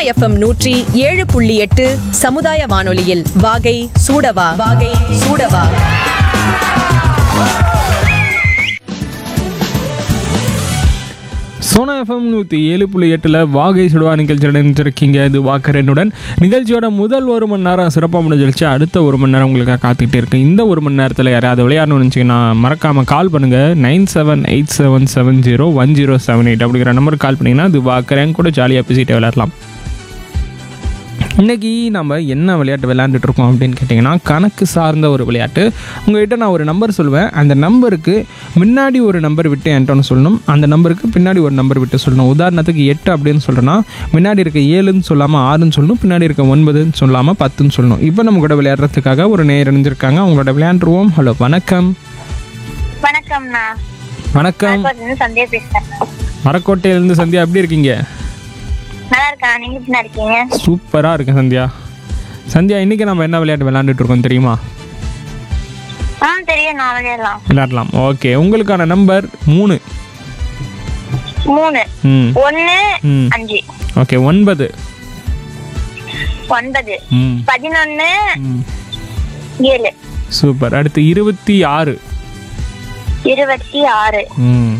FM நூற்றி ஏழு புள்ளி எட்டு சமுதாய வானொலியில் வாகை சூடவா வாகை சூடவா சோனா எஃப்எம் நூற்றி ஏழு புள்ளி எட்டில் வாகை சுடுவா நிகழ்ச்சியுடன் இருக்கீங்க இது வாக்கரனுடன் நிகழ்ச்சியோட முதல் ஒரு மணி நேரம் சிறப்பாக முடிஞ்சிருச்சு அடுத்த ஒரு மணி நேரம் உங்களுக்காக காத்துக்கிட்டே இருக்கு இந்த ஒரு மணி நேரத்தில் யாராவது விளையாடணும்னு நினச்சிங்கன்னா மறக்காமல் கால் பண்ணுங்கள் nine seven eight seven seven zero one zero seven eight அப்படிங்கிற நம்பருக்கு கால் பண்ணிங்கன்னா இது வாக்கரன் கூட ஜாலியாக பேசிட்டு விளையாடலாம் இன்னைக்கு நம்ம என்ன விளையாட்டு விளையாண்டுட்டு இருக்கோம் அப்படின்னு கேட்டிங்கன்னா கணக்கு சார்ந்த ஒரு விளையாட்டு உங்கள்கிட்ட நான் ஒரு நம்பர் சொல்லுவேன் அந்த நம்பருக்கு முன்னாடி ஒரு நம்பர் விட்டு என்கிட்ட சொல்லணும் அந்த நம்பருக்கு பின்னாடி ஒரு நம்பர் விட்டு சொல்லணும் உதாரணத்துக்கு எட்டு அப்படின்னு சொல்கிறேன்னா முன்னாடி இருக்க ஏழுன்னு சொல்லாமல் ஆறுன்னு சொல்லணும் பின்னாடி இருக்க ஒன்பதுன்னு சொல்லாமல் பத்துன்னு சொல்லணும் இப்போ நம்ம கூட விளையாடுறதுக்காக ஒரு நேர் இணைஞ்சிருக்காங்க அவங்களோட விளையாண்டுருவோம் ஹலோ வணக்கம் வணக்கம்ண்ணா வணக்கம் மலப்புரத்துலேருந்து சந்தியா பேசுறேன் மரக்கோட்டையிலேருந்து சந்தியா எப்படி இருக்கீங்க நல்லா இருக்கேன் நீங்க எப்படி இருக்கீங்க சூப்பராக இருக்கேன் சந்தியா சந்தியா இன்றைக்கி நம்ம என்ன விளையாட்டு விளையாண்டுட்டு இருக்கோம் தெரியுமா ஆ தெரியும் நான் விளையாடலாம் விளையாடலாம் ஓகே உங்களுக்கான நம்பர் மூணு மூணு ம் ஒன்னு ம். அஞ்சு ஓகே ஒன்பது ஒன்பது ம் பதினொன்னு ம் ஏழு சூப்பர் அடுத்து இருபத்தி ஆறு இருபத்தி ஆறு ம்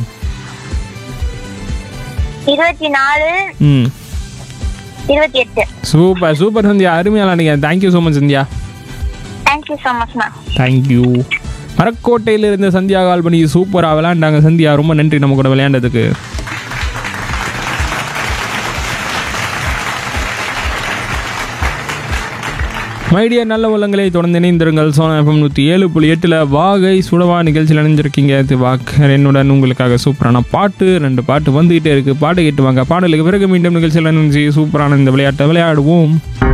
இருபத்தி நாலு ம் இருபத்தி எட்டு சூப்பர் சூப்பர் சந்தியா அருமையாக விளாண்டிங்க thank you so much Sandhya thank you so மச்ண்ணா தேங்க்யூ மரக்கோட்டையில் இருந்த சந்தியா கால் பண்ணி சூப்பராக விளையாண்டாங்க சந்தியா ரொம்ப நன்றி நம்ம கூட விளையாண்டதுக்கு மைடியா நல்ல உள்ளங்களை தொடர்ந்து இணைந்திருங்கள் சோனா எஃப்எம் நூற்றி ஏழு புள்ளி எட்டில் வாகை சுடவா நிகழ்ச்சியில் இணைஞ்சிருக்கீங்க இது வாக்கர் என்னுடன் உங்களுக்காக சூப்பரான பாட்டு ரெண்டு பாட்டு வந்துகிட்டே இருக்குது பாட்டு கேட்டு வாங்க பாடலுக்கு பிறகு மீண்டும் நிகழ்ச்சியில் இணைஞ்சு சூப்பரான இந்த விளையாட்டை விளையாடுவோம்